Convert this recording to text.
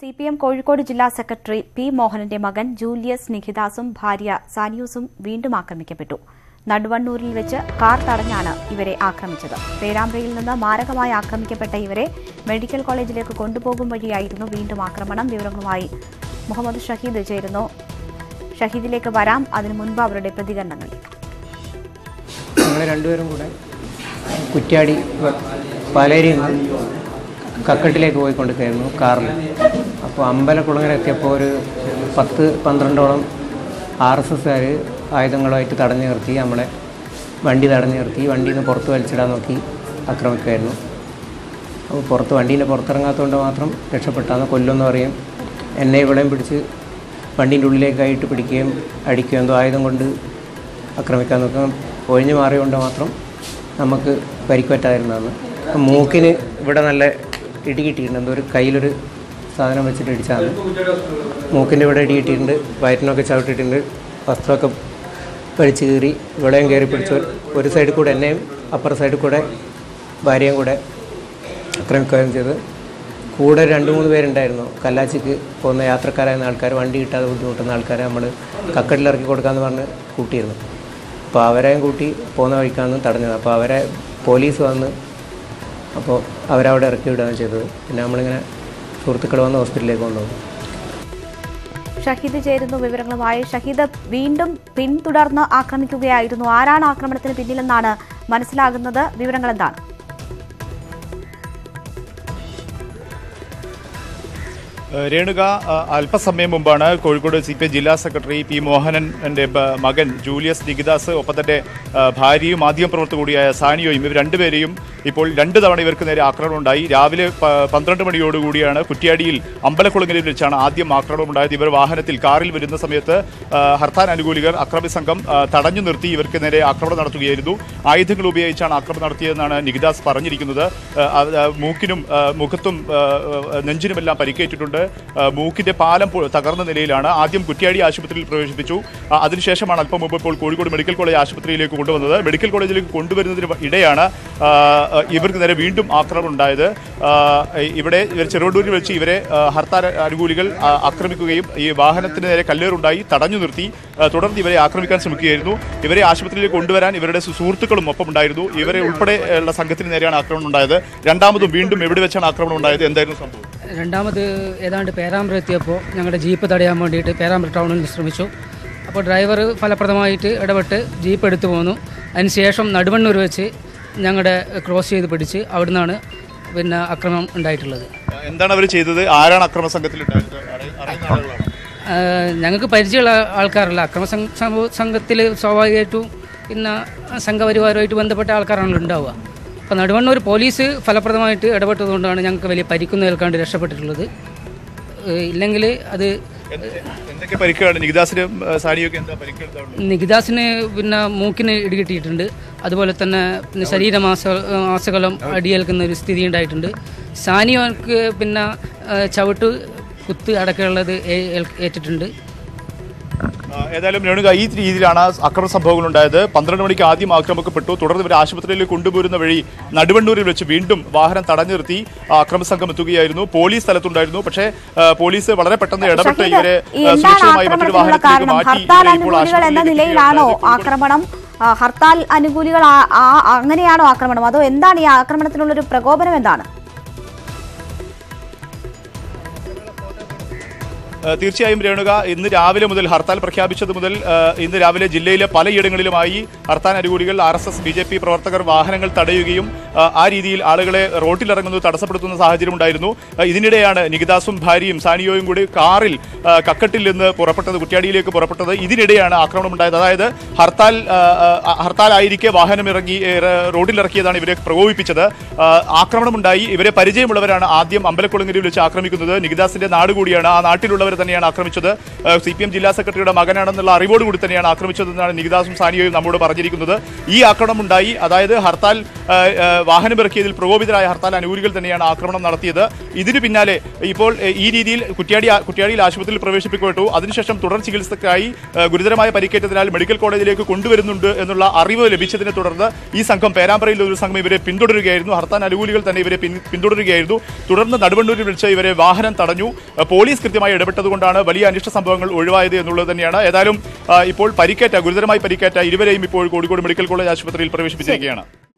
C P M Kozhikode ജില്ലാ secretary P മോഹനന്റെ മകൻ Julius നിഖിദാസും ഭാര്യ സാനിയൂസും വീണ്ടും ആക്രമിക്കപ്പെട്ടു നടുവണ്ണൂരിൽ വെച്ച് കാർ തടഞ്ഞാണ് ഇവരെ ആക്രമിച്ചത് പേരാമ്പ്രയിൽ നിന്ന് മാരകമായി ആക്രമിക്കപ്പെട്ട ഇവരെ മെഡിക്കൽ കോളേജിലേക്ക് കൊണ്ടുപോകും വഴിയായിരുന്നു വീണ്ടും ആക്രമണം വിവരങ്ങളുമായി മുഹമ്മദ് ഷഹീദ് ചേരുന്നു ഷഹീദിലേക്ക് വരാം അതിനു മുൻപ് അവരുടെ പ്രതികരണങ്ങളിലേക്ക് ഞങ്ങൾ രണ്ടുപേരും കൂടെ കുറ്റ്യാടി പാലേരിയിൽ നിന്ന് കക്കട്ടിലേക്ക് പോയിക്കൊണ്ടിരിക്കുകയായിരുന്നു കാറിൽ അപ്പോൾ അമ്പലക്കുളങ്ങര എത്തിയപ്പോൾ ഒരു പത്ത് പന്ത്രണ്ടോളം ആർ എസ് എസ്സുകാർ ആയുധങ്ങളുമായിട്ട് തടഞ്ഞു നിർത്തി നമ്മളെ വണ്ടി തടഞ്ഞു നിർത്തി വണ്ടിയിൽ നിന്ന് പുറത്ത് വലിച്ചിടാൻ നോക്കി ആക്രമിക്കുമായിരുന്നു അപ്പോൾ പുറത്ത് വണ്ടീൻ്റെ പുറത്തിറങ്ങാത്തതുകൊണ്ട് മാത്രം രക്ഷപ്പെട്ടാന്ന് കൊല്ലുമെന്ന് പറയും എന്നെ ഇവിടെയും പിടിച്ച് വണ്ടീൻ്റെ ഉള്ളിലേക്കായിട്ട് പിടിക്കുകയും അടിക്കുകയും എന്തോ ആയുധം കൊണ്ട് ആക്രമിക്കാൻ നോക്കും ഒഴിഞ്ഞു മാറിയുകൊണ്ട് മാത്രം നമുക്ക് പരിക്കുപറ്റാതിരുന്നതാണ് മൂക്കിന് ഇവിടെ നല്ല ഇടി കിട്ടിയിട്ടുണ്ട് എന്തോ ഒരു കയ്യിലൊരു സാധനം വെച്ചിട്ട് ഇടിച്ചാണ് മൂക്കിൻ്റെ ഇവിടെ ഇടി കിട്ടിയിട്ടുണ്ട് വയറ്റിനൊക്കെ ചവിട്ടിയിട്ടുണ്ട് വസ്ത്രമൊക്കെ വലിച്ചു കീറി ഇവിടെയും കയറി പിടിച്ചു ഒരു സൈഡിൽ കൂടെ എന്നെയും അപ്പുറ സൈഡിൽ കൂടെ ഭാര്യയും കൂടെ ആക്രമിക്കുകയും ചെയ്ത് കൂടെ രണ്ട് മൂന്ന് പേരുണ്ടായിരുന്നു കല്ലാച്ചിക്ക് പോകുന്ന യാത്രക്കാരായിരുന്ന ആൾക്കാർ വണ്ടി കിട്ടാതെ ബുദ്ധിമുട്ടുന്ന ആൾക്കാരെ നമ്മൾ കക്കട്ടിലിറക്കി കൊടുക്കാമെന്ന് പറഞ്ഞ് കൂട്ടിയിരുന്നു അപ്പോൾ അവരെയും കൂട്ടി പോകുന്ന വഴിക്കാണ് തടഞ്ഞത് അപ്പോൾ അവരെ പോലീസ് വന്ന് അപ്പോൾ അവരവിടെ ഇറക്കി വിടുകയാണ് ചെയ്തത് പിന്നെ നമ്മളിങ്ങനെ സുഹൃത്തുക്കൾ വന്ന് ഹോസ്പിറ്റലിലേക്ക് കൊണ്ടുപോകും ഷഹീദ് ചേരുന്നു വിവരങ്ങളുമായി ഷഹീദ് വീണ്ടും പിന്തുടർന്ന് ആക്രമിക്കുകയായിരുന്നു ആരാണ് ആക്രമണത്തിന് പിന്നിലെന്നാണ് മനസ്സിലാകുന്നത് വിവരങ്ങൾ എന്താണ് ഏഹ് രേണുക അഹ് അല്പസമയം മുമ്പാണ് കോഴിക്കോട് സി പി ഐ ജില്ലാ സെക്രട്ടറി പി മോഹനന്റെ ബ- മകൻ ജൂലിയസ് നികിദാസ് ഒപ്പം തന്നെ അഹ് ഭാര്യയും മാധ്യമപ്രവർത്തക കൂടിയായ സാനിയോയും ഇവർ രണ്ടുപേരെയും ഇപ്പോൾ രണ്ട് തവണ ഇവർക്ക് നേരെ ആക്രമണം ഉണ്ടായി രാവിലെ പ- പന്ത്രണ്ട് മണിയോടുകൂടിയാണ് കുറ്റ്യാടിയിൽ അമ്പലക്കുളങ്ങലിൽ വെച്ചാണ് ആദ്യം ആക്രമണം ഉണ്ടായത് ഇവർ വാഹനത്തിൽ കാറിൽ വരുന്ന സമയത്ത് അഹ് ഹർത്താൽ അനുകൂലികൾ അക്രമി സംഘം അഹ് തടഞ്ഞു നിർത്തി ഇവർക്ക് നേരെ ആക്രമണം നടത്തുകയായിരുന്നു ആയുധങ്ങൾ ഉപയോഗിച്ചാണ് ആക്രമണം നടത്തിയതെന്നാണ് നികിദാസ് പറഞ്ഞിരിക്കുന്നത് അഹ് അത് മൂക്കിനും അഹ് മുഖത്തും അഹ് നെഞ്ചിനുമെല്ലാം പരിക്കേറ്റിട്ടുണ്ട് അഹ് മൂക്കിന്റെ പാലം പൊ- തകർന്ന നിലയിലാണ് ആദ്യം കുറ്റ്യാടി ആശുപത്രിയിൽ പ്രവേശിപ്പിച്ചു അഹ് അതിനുശേഷമാണ് അല്പം മുമ്പ് ഇപ്പോൾ കോഴിക്കോട് മെഡിക്കൽ കോളേജ് ആശുപത്രിയിലേക്ക് കൊണ്ടുവന്നത് മെഡിക്കൽ കോളേജിലേക്ക് കൊണ്ടുവരുന്നതിന് ഇടെയാണ് ആഹ് ഇവർക്ക് നേരെ വീണ്ടും ആക്രമണം ഉണ്ടായത് ആഹ് ഇവിടെ ഇവർ ചെറുവണ്ണൂരിൽ വെച്ച് ഇവരെ ആഹ് ഹർത്താൽ അനുകൂലികൾ ആഹ് ആക്രമിക്കുകയും ഈ വാഹനത്തിന് നേരെ കല്ലേറുണ്ടായി തടഞ്ഞു നിർത്തി ആഹ് തുടർന്ന് ഇവരെ ആക്രമിക്കാൻ ശ്രമിക്കുകയായിരുന്നു ഇവരെ ആശുപത്രിയിലേക്ക് കൊണ്ടുവരാൻ ഇവരുടെ സു- സുഹൃത്തുക്കളും ഒപ്പം ഉണ്ടായിരുന്നു ഇവരെ ഉൾപ്പെടെ ഉള്ള സംഘത്തിന് നേരെയാണ് ആക്രമണം ഉണ്ടായത് രണ്ടാമതും വീണ്ടും എവിടെ വെച്ചാണ് ആക്രമണം ഉണ്ടായത് എന്തായിരുന്നു സംഭവം രണ്ടാമത് ഏതാണ്ട് പേരാമ്പ്ര എത്തിയപ്പോൾ ഞങ്ങളുടെ ജീപ്പ് തടയാൻ വേണ്ടിയിട്ട് പേരാമ്പ്ര ടൗണിൽ ശ്രമിച്ചു അപ്പോൾ ഡ്രൈവർ ഫലപ്രദമായിട്ട് ഇടപെട്ട് ജീപ്പ് എടുത്തു പോന്നു അതിനുശേഷം നടുവണ്ണൂർ വെച്ച് ഞങ്ങളുടെ ക്രോസ് ചെയ്ത് പിടിച്ച് അവിടുന്നാണ് പിന്നെ ആക്രമണം ഉണ്ടായിട്ടുള്ളത് എന്താണ് അവർ ചെയ്തത് ആരാണ് അക്രമ സംഘത്തിലുണ്ടായത് അറി- അറിയുന്ന ആളുകളാണോ? ആഹ് ഞങ്ങൾക്ക് പരിചയമുള്ള ആൾക്കാരല്ല അക്രമ സംഘത്തിൽ സ്വാഭാവികമായിട്ടും പിന്നെ സംഘപരിവാരമായിട്ട് ബന്ധപ്പെട്ട ആൾക്കാരാണല്ലോ ഉണ്ടാവുക അപ്പോൾ നടുവണ്ണൂർ പോലീസ് ഫലപ്രദമായിട്ട് ഇടപെട്ടതുകൊണ്ടാണ് ഞങ്ങൾക്ക് വലിയ പരിക്കൊന്നും ഏൽക്കാണ്ട് രക്ഷപ്പെട്ടിട്ടുള്ളത് ഏഹ് ഇല്ലെങ്കിൽ അത് എന്ത്- എന്തൊക്കെ പരിക്കാണ് നികിദാസിനും ഏഹ്, സാനിയൊക്കെ എന്താ പരിക്കെടുത്താണുള്ളത് നികിദാസിന് പിന്നെ മൂക്കിന് ഇടികിട്ടിയിട്ടുണ്ട് അതുപോലെ തന്നെ പിന്നെ ശരീരമാസ മാസകലം അടിയേൽക്കുന്ന ഒരു സ്ഥിതി ഉണ്ടായിട്ടുണ്ട് സാനിയോക്ക് പിന്നെ ആ, ചവിട്ട് കുത്ത് അടക്കമുള്ളത് ഏ- ഏൽ- ഏറ്റിട്ടുണ്ട് ആ, ഏതായാലും രേണുക ഈ രീതിയിലാണ് അക്രമ സംഭവങ്ങൾ ഉണ്ടായത് പന്ത്രണ്ട് മണിക്ക് ആദ്യം ആക്രമിക്കപ്പെട്ടു തുടർന്ന് ഇവർ ആശുപത്രിയിലേക്ക് കൊണ്ടുപോരുന്ന വഴി നടുവണ്ണൂരിൽ വെച്ച് വീണ്ടും വാഹനം തടഞ്ഞു നിർത്തി ആ അക്രമ സംഘം എത്തുകയായിരുന്നു പോലീസ് സ്ഥലത്തുണ്ടായിരുന്നു പക്ഷേ ആ, പോലീസ് വളരെ പെട്ടെന്ന് ഇടപെട്ട് ഷഹീദ്, ഇവരെ ഈ ആ, എന്താണ് സുരക്ഷിതമായി മറ്റൊരു ആക്രമണത്തിനുള്ള വാഹനത്തിലേക്ക് കാരണം മാറ്റി ഹർത്താൽ ഇവരെ ഇപ്പോൾ അനുകൂലികൾ എന്ന ആശുപത്രിയിലേക്ക് നിലയിലാണോ എത്തിക്കുകയാണ്. ആക്രമണം ആ, ഹർത്താൽ അനുകൂലികൾ ആ- ആ- അങ്ങനെയാണോ ആക്രമണം അതോ എന്താണ് ഈ ആക്രമണത്തിനുള്ള ഒരു പ്രകോപനം എന്താണ് ഏഹ് തീർച്ചയായും രേണുക ഇന്ന് രാവിലെ മുതൽ ഹർത്താൽ പ്രഖ്യാപിച്ചത് മുതൽ ഏഹ് ഇന്ന് രാവിലെ ജില്ലയിലെ പലയിടങ്ങളിലുമായി ഹർത്താൽ അനുകൂലികൾ R S S B J P പ്രവർത്തകർ വാഹനങ്ങൾ തടയുകയും ഏഹ് ആ രീതിയിൽ ആളുകളെ റോട്ടിലിറങ്ങുന്നത് തടസ്സപ്പെടുത്തുന്ന സാഹചര്യം ഉണ്ടായിരുന്നു ഏഹ് ഇതിനിടെയാണ് നികിദാസും ഭാര്യയും സാനിയോയും കൂടി കാറിൽ ഏഹ് കക്കട്ടിൽ നിന്ന് പുറപ്പെട്ടത് കുറ്റ്യാടിയിലേക്ക് പുറപ്പെട്ടത് ഇതിനിടെയാണ് ആക്രമണം ഉണ്ടായത് അതായത് ഹർത്താൽ ഏഹ് ഏഹ് ഹർത്താൽ ആയിരിക്കെ വാഹനം ഇറങ്ങി ഏഹ് റോഡിലിറക്കിയതാണ് ഇവരെ പ്രകോപിപ്പിച്ചത് ഏഹ് ആക്രമണമുണ്ടായി ഇവരെ പരിചയമുള്ളവരാണ് ആദ്യം അമ്പലക്കുളങ്ങരയിൽ വെച്ച് ആക്രമിക്കുന്നത് നികിദാസിന്റെ നാട് കൂടിയാണ് ആ നാട്ടിലുള്ളവർ എത്തുന്നവരെ തന്നെയാണ് ആക്രമിച്ചത് സി പി എം ജില്ലാ സെക്രട്ടറിയുടെ മകനാണെന്നുള്ള അറിവോടുകൂടി തന്നെയാണ് ആക്രമിച്ചതെന്നാണ് നികിതാസും സാനിയയും നമ്മോട് പറഞ്ഞിരിക്കുന്നത് ഈ ആക്രമണം ഉണ്ടായി അതായത് ഹർത്താൽ ആ, ആ, വാഹനമിറക്കിയതിൽ പ്രകോപിതരായ ഹർത്താൽ അനുകൂലികൾ തന്നെയാണ് ആക്രമണം നടത്തിയത് ഇതിനു പിന്നാലെ ഇപ്പോൾ എ, ഈ രീതിയിൽ കുറ്റ്യാടി കുറ്റ്യാടിയിൽ ആശുപത്രിയിൽ പ്രവേശിപ്പിക്കപ്പെട്ടു അതിനുശേഷം തുടർ ചികിത്സയ്ക്കായി ആ, ഗുരുതരമായ പരിക്കേറ്റതിനാൽ മെഡിക്കൽ കോളേജിലേക്ക് കൊണ്ടുവരുന്നുണ്ട് എന്നുള്ള അറിവ് ലഭിച്ചതിനെ തുടർന്ന് ഈ സംഘം പേരാമ്പ്രയിൽ ഒരു സംഘം ഇവരെ പിന്തുടരുകയായിരുന്നു ഹർത്താൽ അനുകൂലികൾ തന്നെ ഇവരെ പിൻ- പിന്തുടരുകയായിരുന്നു തുടർന്ന് നടുവണ്ണൂരിൽ വിളിച്ച് ഇവരെ വാഹനം തടഞ്ഞു ആ, പോലീസ് കൃത്യമായി ഇടപെട്ടതുകൊണ്ടാണ് വലിയ അനിഷ്ട സംഭവങ്ങൾ ഒഴിവായത് എന്നുള്ളത് തന്നെയാണ് ഏതായാലും ആ, ഇപ്പോൾ പരിക്കേറ്റ ഗുരുതരമായി പരിക്കേറ്റ ഇരുവരെയും ഇപ്പോൾ കോഴിക്കോട് മെഡിക്കൽ കോളേജ് ആശുപത്രിയിൽ പ്രവേശിപ്പിച്ചിരിക്കുകയാണ്